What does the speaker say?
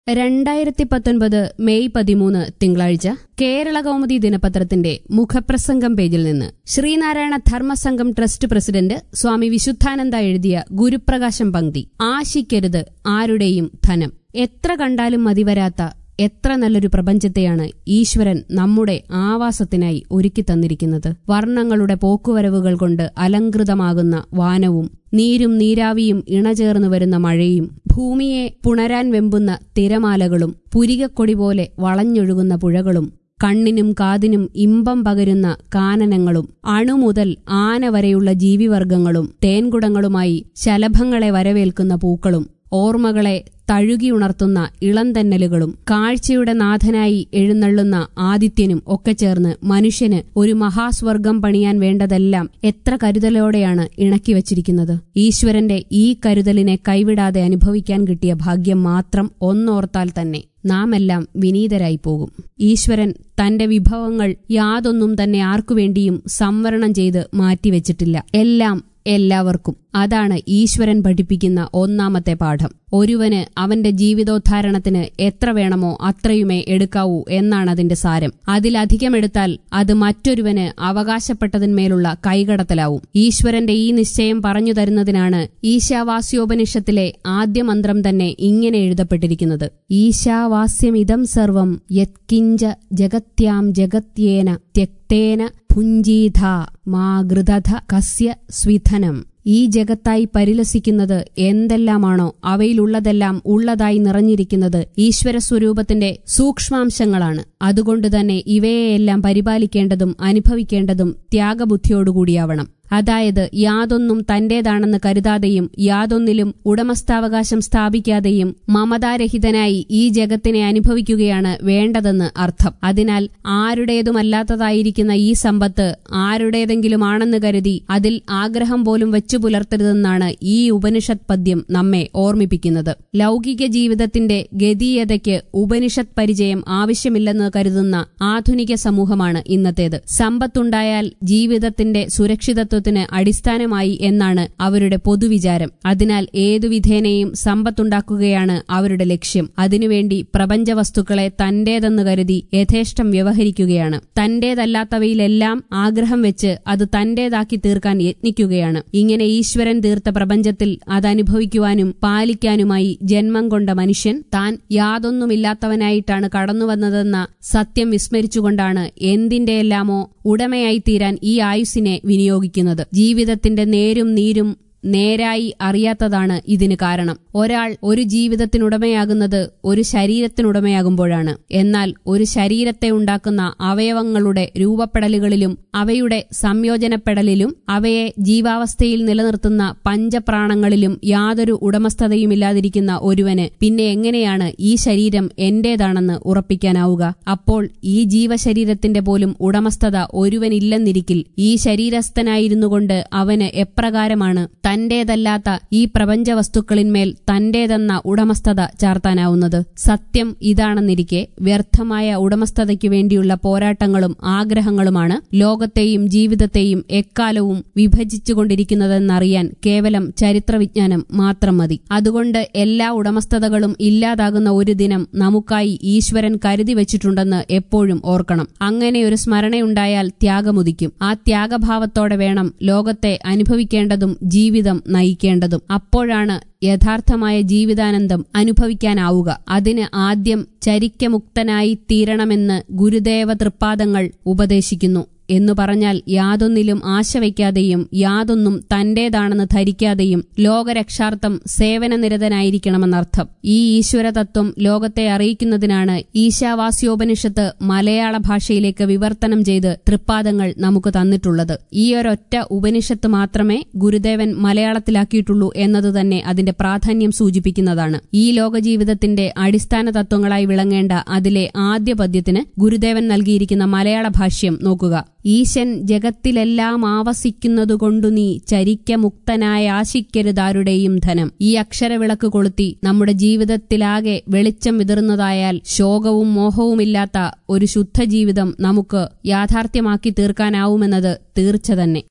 രണ്ടായിരത്തി പത്തൊൻപത് മെയ് പതിമൂന്ന് തിങ്കളാഴ്ച കേരള കൗമുദി ദിനപത്രത്തിന്റെ മുഖപ്രസംഗം പേജിൽ നിന്ന് ശ്രീനാരായണ ധർമ്മസംഘം ട്രസ്റ്റ് പ്രസിഡന്റ് സ്വാമി വിശുദ്ധാനന്ദ എഴുതിയ ഗുരുപ്രകാശം പങ്ക്തി ആശിക്കരുത് ആരുടെയും ധനം എത്ര കണ്ടാലും മതിവരാത്ത എത്ര നല്ലൊരു പ്രപഞ്ചത്തെയാണ് ഈശ്വരൻ നമ്മുടെ ആവാസത്തിനായി ഒരുക്കി തന്നിരിക്കുന്നത് വർണ്ണങ്ങളുടെ പോക്കുവരവുകൾ കൊണ്ട് അലങ്കൃതമാകുന്ന വാനവും നീരും നീരാവിയും ഇണചേർന്നു വരുന്ന മഴയും ഭൂമിയെ പുണരാൻ വെമ്പുന്ന തിരമാലകളും പുരികക്കൊടി പോലെ വളഞ്ഞൊഴുകുന്ന പുഴകളും കണ്ണിനും കാതിനും ഇമ്പം പകരുന്ന കാനനങ്ങളും അണുമുതൽ ആന വരെയുള്ള ജീവിവർഗങ്ങളും തേൻകുടങ്ങളുമായി ശലഭങ്ങളെ വരവേൽക്കുന്ന പൂക്കളും ഓർമ്മകളെ തഴുകിയുണർത്തുന്ന ഇളംതന്നലുകളും കാഴ്ചയുടെ നാഥനായി എഴുന്നള്ളുന്ന ആദിത്യനും ഒക്കെ ചേർന്ന് മനുഷ്യന് ഒരു മഹാസ്വർഗം പണിയാൻ വേണ്ടതെല്ലാം എത്ര കരുതലോടെയാണ് ഇണക്കി വച്ചിരിക്കുന്നത് ഈശ്വരന്റെ ഈ കരുതലിനെ കൈവിടാതെ അനുഭവിക്കാൻ കിട്ടിയ ഭാഗ്യം മാത്രം ഒന്നോർത്താൽ തന്നെ നാം എല്ലാം വിനീതരായി പോകും ഈശ്വരൻ തന്റെ വിഭവങ്ങൾ യാതൊന്നും തന്നെ ആർക്കുവേണ്ടിയും സംവരണം ചെയ്ത് മാറ്റിവെച്ചിട്ടില്ല എല്ലാം എല്ലാവർക്കും അതാണ് ഈശ്വരൻ പഠിപ്പിക്കുന്ന ഒന്നാമത്തെ പാഠം ഒരുവന് അവന്റെ ജീവിതോദ്ധാരണത്തിന് എത്ര വേണമോ അത്രയുമേ എടുക്കാവൂ എന്നാണ് അതിന്റെ സാരം അതിലധികം എടുത്താൽ അത് മറ്റൊരുവന് അവകാശപ്പെട്ടതിന്മേലുള്ള കൈകടത്തലാവും ഈശ്വരന്റെ ഈ നിശ്ചയം പറഞ്ഞു തരുന്നതിനാണ് ഈശാവാസ്യോപനിഷത്തിലെ ആദ്യ മന്ത്രം തന്നെ ഇങ്ങനെ എഴുതപ്പെട്ടിരിക്കുന്നത് ഈശാവാസ്യമിതം സർവം യത്കിഞ്ച ജഗത്യാം ജഗത്യേന ത്യക്തേന ഭുഞ്ചീധ മാ ഗൃതധ കസ്യ സ്വിധനം ഈ ജഗത്തായി പരിലസിക്കുന്നത് എന്തെല്ലാമാണോ അവയിലുള്ളതെല്ലാം ഉള്ളതായി നിറഞ്ഞിരിക്കുന്നത് ഈശ്വര സ്വരൂപത്തിന്റെ സൂക്ഷ്മാംശങ്ങളാണ് അതുകൊണ്ടുതന്നെ ഇവയെയെല്ലാം പരിപാലിക്കേണ്ടതും അനുഭവിക്കേണ്ടതും ത്യാഗബുദ്ധിയോടുകൂടിയാവണം അതായത് യാതൊന്നും തന്റേതാണെന്ന് കരുതാതെയും യാതൊന്നിലും ഉടമസ്ഥാവകാശം സ്ഥാപിക്കാതെയും മമതാരഹിതനായി ഈ ജഗത്തിനെ അനുഭവിക്കുകയാണ് വേണ്ടതെന്ന് അർത്ഥം അതിനാൽ ആരുടേതുമല്ലാത്തതായിരിക്കുന്ന ഈ സമ്പത്ത് ആരുടേതെങ്കിലുമാണെന്ന് കരുതി അതിൽ ആഗ്രഹം പോലും വെച്ചു പുലർത്തരുതെന്നാണ് ഈ ഉപനിഷത് പദ്യം നമ്മെ ഓർമ്മിപ്പിക്കുന്നത് ലൗകിക ജീവിതത്തിന്റെ ഗതീയതയ്ക്ക് ഉപനിഷത് പരിചയം ആവശ്യമില്ലെന്ന് കരുതുന്ന ആധുനിക സമൂഹമാണ് ഇന്നത്തേത് സമ്പത്തുണ്ടായാൽ ജീവിതത്തിന്റെ സുരക്ഷിതത്വ തത്വത്തിന് അടിസ്ഥാനമായി എന്നാണ് അവരുടെ പൊതുവിചാരം അതിനാൽ ഏതു വിധേനയും സമ്പത്തുണ്ടാക്കുകയാണ് അവരുടെ ലക്ഷ്യം അതിനുവേണ്ടി പ്രപഞ്ച വസ്തുക്കളെ തന്റേതെന്ന് കരുതി യഥേഷ്ടം വ്യവഹരിക്കുകയാണ് തന്റേതല്ലാത്തവയിലെല്ലാം ആഗ്രഹം വെച്ച് അത് തന്റേതാക്കി തീർക്കാൻ യത്നിക്കുകയാണ് ഇങ്ങനെ ഈശ്വരൻ തീർത്ത പ്രപഞ്ചത്തിൽ അതനുഭവിക്കുവാനും പാലിക്കാനുമായി ജന്മം കൊണ്ട മനുഷ്യൻ താൻ യാതൊന്നുമില്ലാത്തവനായിട്ടാണ് കടന്നുവന്നതെന്ന സത്യം വിസ്മരിച്ചുകൊണ്ടാണ് എന്തിന്റെയെല്ലാമോ ഉടമയായി തീരാൻ ഈ ആയുസ്സിനെ വിനിയോഗിക്കുന്നത് ജീവിതത്തിന്റെ നേരും നീരും നേരായി അറിയാത്തതാണ് ഇതിന് കാരണം ഒരാൾ ഒരു ജീവിതത്തിനുടമയാകുന്നത് ഒരു ശരീരത്തിനുടമയാകുമ്പോഴാണ് എന്നാൽ ഒരു ശരീരത്തെ ഉണ്ടാക്കുന്ന അവയവങ്ങളുടെ രൂപപ്പെടലുകളിലും അവയുടെ സംയോജനപ്പെടലിലും അവയെ ജീവാവസ്ഥയിൽ നിലനിർത്തുന്ന പഞ്ചപ്രാണങ്ങളിലും യാതൊരു ഉടമസ്ഥതയുമില്ലാതിരിക്കുന്ന ഒരുവന് പിന്നെ എങ്ങനെയാണ് ഈ ശരീരം എന്റേതാണെന്ന് ഉറപ്പിക്കാനാവുക അപ്പോൾ ഈ ജീവശരീരത്തിന്റെ പോലും ഉടമസ്ഥത ഒരുവനില്ലെന്നിരിക്കിൽ ഈ ശരീരസ്ഥനായിരുന്നുകൊണ്ട് അവന് എപ്രകാരമാണ് തന്റേതല്ലാത്ത ഈ പ്രപഞ്ച വസ്തുക്കളിന്മേൽ തന്റേതെന്ന ഉടമസ്ഥത ചാർത്താനാവുന്നത് സത്യം ഇതാണെന്നിരിക്കെ വ്യർത്ഥമായ ഉടമസ്ഥതയ്ക്കു വേണ്ടിയുള്ള പോരാട്ടങ്ങളും ആഗ്രഹങ്ങളുമാണ് ലോകത്തെയും ജീവിതത്തെയും എക്കാലവും വിഭജിച്ചുകൊണ്ടിരിക്കുന്നതെന്നറിയാൻ കേവലം ചരിത്രവിജ്ഞാനം മാത്രം മതി അതുകൊണ്ട് എല്ലാ ഉടമസ്ഥതകളും ഇല്ലാതാകുന്ന ഒരു ദിനം നമുക്കായി ഈശ്വരൻ കരുതി വച്ചിട്ടുണ്ടെന്ന് എപ്പോഴും ഓർക്കണം അങ്ങനെ ഒരു സ്മരണയുണ്ടായാൽ ത്യാഗമുദിക്കും ആ ത്യാഗഭാവത്തോടെ വേണം ലോകത്തെ അനുഭവിക്കേണ്ടതും ജീവിതം നയിക്കേണ്ടതും അപ്പോഴാണ് യഥാർത്ഥമായ ജീവിതാനന്ദം അനുഭവിക്കാനാവുക അതിന് ആദ്യം ചരിക്കമുക്തനായി തീരണമെന്ന് ഗുരുദേവ തൃപ്പാദങ്ങൾ ഉപദേശിക്കുന്നു എന്നു പറഞ്ഞാൽ യാതൊന്നിലും ആശ വയ്ക്കാതെയും യാതൊന്നും തന്റേതാണെന്ന് ധരിക്കാതെയും ലോകരക്ഷാർത്ഥം സേവനനിരതനായിരിക്കണമെന്നർത്ഥം ഈ ഈശ്വരതത്വം ലോകത്തെ അറിയിക്കുന്നതിനാണ് ഈശാവാസ്യോപനിഷത്ത് മലയാള ഭാഷയിലേക്ക് വിവർത്തനം ചെയ്ത് തൃപ്പാദങ്ങൾ നമുക്ക് തന്നിട്ടുള്ളത് ഈ ഒരൊറ്റ ഉപനിഷത്ത് മാത്രമേ ഗുരുദേവൻ മലയാളത്തിലാക്കിയിട്ടുള്ളൂ എന്നത് തന്നെ അതിന്റെ പ്രാധാന്യം സൂചിപ്പിക്കുന്നതാണ് ഈ ലോകജീവിതത്തിന്റെ അടിസ്ഥാന തത്വങ്ങളായി വിളങ്ങേണ്ട അതിലെ ആദ്യ പദ്യത്തിന് ഗുരുദേവൻ നൽകിയിരിക്കുന്ന മലയാള ഭാഷ്യം നോക്കുക ഈശൻ ജഗത്തിലെല്ലാം ആവസിക്കുന്നതുകൊണ്ടു നീ ചരിക്കമുക്തനായ ആശിക്കരുതാരുടെയും ധനം ഈ അക്ഷരവിളക്ക് കൊളുത്തി നമ്മുടെ ജീവിതത്തിലാകെ വെളിച്ചം വിതറുന്നതായാൽ ശോകവും മോഹവുമില്ലാത്ത ഒരു ശുദ്ധജീവിതം നമുക്ക് യാഥാർത്ഥ്യമാക്കി തീർക്കാനാവുമെന്നത് തീർച്ച തന്നെ